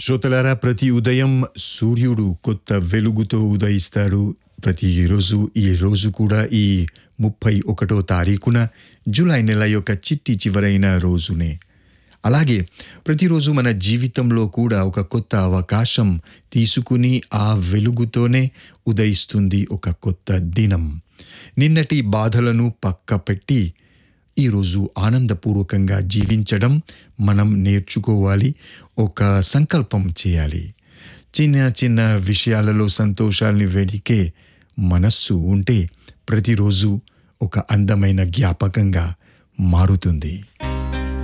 శ్రోతలారా ప్రతి ఉదయం సూర్యుడు కొత్త వెలుగుతో ఉదయిస్తాడు ప్రతిరోజు ఈ రోజు కూడా ఈ ముప్పై ఒకటో తారీఖున జూలై నెల యొక్క చిట్టి చివరైన రోజునే అలాగే ప్రతిరోజు మన జీవితంలో కూడా ఒక కొత్త అవకాశం తీసుకుని ఆ వెలుగుతోనే ఉదయిస్తుంది ఒక కొత్త దినం నిన్నటి బాధలను పక్క పెట్టి ఈరోజు ఆనందపూర్వకంగా జీవించడం మనం నేర్చుకోవాలి ఒక సంకల్పం చేయాలి చిన్న చిన్న విషయాలలో సంతోషాల్ని వెలికే మనస్సు ఉంటే ప్రతిరోజు ఒక అందమైన జ్ఞాపకంగా మారుతుంది